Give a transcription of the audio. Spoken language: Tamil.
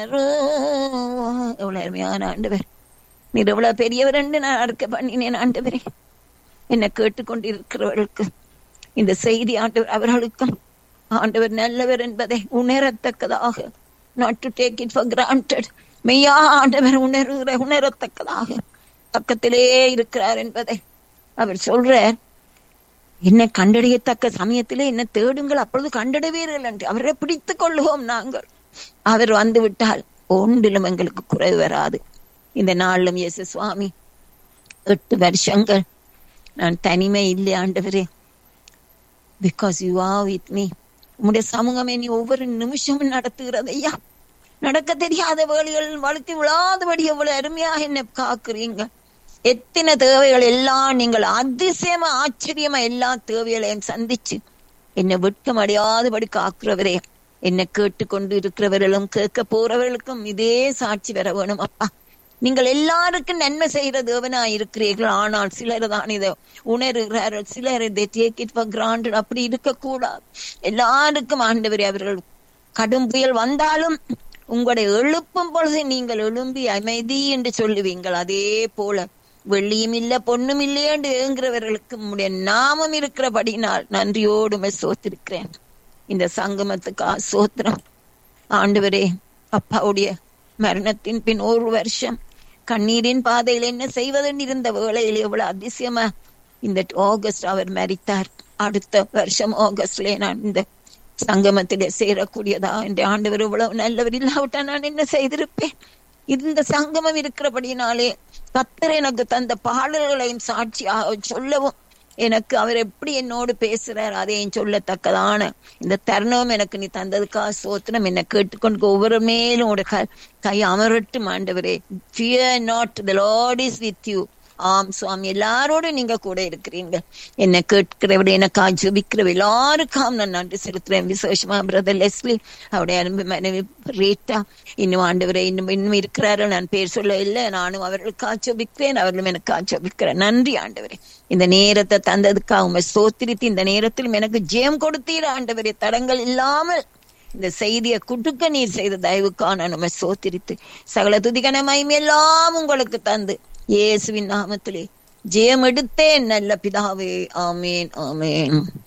எவ்வளவு அருமையான ஆண்டவர் நீர் எவ்வளவு பெரியவர் என்று நான் அறுக்க பண்ணினேன் ஆண்டவரே என்னை கேட்டுக்கொண்டிருக்கிறவர்களுக்கு இந்த செய்தி ஆண்டவர் அவர்களுக்கும் ஆண்டவர் நல்லவர் என்பதை உணரத்தக்கதாக not to take it for granted மெய்யா ஆண்டவர் உணர்கிற உணரத்தக்கதாக பக்கத்திலே இருக்கிறார் என்பதை அவர் சொல்றார் என்னை கண்டறியத்தக்க சமயத்திலே என்ன தேடுங்கள் அப்பொழுது கண்டடைவீர்கள் என்று அவரை பிடித்துக் கொள்ளுவோம் நாங்கள் அவர் வந்து விட்டால் ஒன்றிலும் எங்களுக்கு குறைவு வராது இந்த நாளிலும் இயேசு சுவாமி எட்டு வருஷங்கள் நான் தனிமை இல்லை ஆண்டவரே because you are with me உம்முடைய சமூகம் நீ ஒவ்வொரு நிமிஷமும் நடத்துகிறது ஐயா நடக்க தெரியாத வேலைகள் வளர்த்தி விழாதபடி எவ்வளவு அருமையா என்னை காக்குறீங்க எத்தனை தேவைகள் எல்லாம் நீங்கள் அதிசயமா ஆச்சரியமா எல்லா தேவைகளையும் சந்திச்சு என்னை வெட்கம் அடையாதபடி காக்குறவரே என்னை கேட்டுக்கொண்டு இருக்கிறவர்களும் கேட்க போறவர்களுக்கும் இதே சாட்சி வர வேணும் அப்பா நீங்கள் எல்லாருக்கும் நன்மை செய்யற தேவனா இருக்கிறீர்கள் ஆனால் சிலர் தான் இதை உணர்கிறார்கள் சிலர் இதை டேக் இட் ஃபார் கிராண்டட் அப்படி இருக்கக்கூடாது எல்லாருக்கும் ஆண்டவரே அவர்கள் கடும் புயல் வந்தாலும் உங்களுடைய எழுப்பும் பொழுது நீங்கள் எழும்பி அமைதி என்று சொல்லுவீங்கள் அதே போல வெள்ளியும் இல்ல பொண்ணும் இல்லையே என்று ஏங்குறவர்களுக்கு உங்களுடைய நாமம் இருக்கிறபடினால் நன்றியோடு சோத்திருக்கிறேன் இந்த சங்கமத்துக்கு சோத்திரம் ஆண்டவரே அப்பாவுடைய மரணத்தின் பின் ஒரு வருஷம் கண்ணீரின் பாதையில் என்ன செய்வதென்று இருந்த வேளையில் எவ்வளவு அதிசயமா இந்த ஆகஸ்ட் அவர் மரித்தார் அடுத்த வருஷம் ஆகஸ்ட்ல நான் இந்த சங்கமத்திலே சேரக்கூடியதா என்ற ஆண்டவர் இவ்வளவு நல்லவர் இல்லாவிட்டா நான் என்ன செய்திருப்பேன் இந்த சங்கமம் இருக்கிறபடினாலே கத்தர் எனக்கு தந்த பாடல்களையும் சாட்சியாக சொல்லவும் எனக்கு அவர் எப்படி என்னோடு பேசுறார் அதையும் சொல்லத்தக்கதான இந்த தருணம் எனக்கு நீ தந்ததுக்கா சோத்திரம் என்ன கேட்டுக்கொண்டு ஒவ்வொரு மேலும் ஒரு கை அமரட்டும் ஆண்டவரே fear not the Lord is with you ஆம் சுவாமி எல்லாரோடும் நீங்க கூட இருக்கிறீங்க என்ன கேட்கிறவட எனக்கா ஜபிக்கிற எல்லாருக்காம் நான் நன்றி செலுத்துறேன் விசேஷமா பிரதர் லெஸ்லி அவருடைய அன்பு மனைவி ரேட்டா இன்னும் ஆண்டவரை இன்னும் இன்னும் இருக்கிறார்கள் நான் பேர் சொல்ல இல்லை நானும் அவர்களுக்கா ஜபிக்கிறேன் அவர்களும் எனக்கா ஜபிக்கிறேன் நன்றி ஆண்டவரே இந்த நேரத்தை தந்ததுக்காக உண்மை சோத்திரித்து இந்த நேரத்திலும் எனக்கு ஜெயம் கொடுத்தீர் ஆண்டவரே தடங்கள் இல்லாமல் இந்த செய்தியை குடுக்க நீர் செய்த தயவுக்கான நம்ம சோத்திரித்து சகல துதிகன எல்லாம் உங்களுக்கு தந்து இயேசுவின் நாமத்திலே ஜெயம் எடுத்தேன் நல்ல பிதாவே ஆமேன் ஆமேன்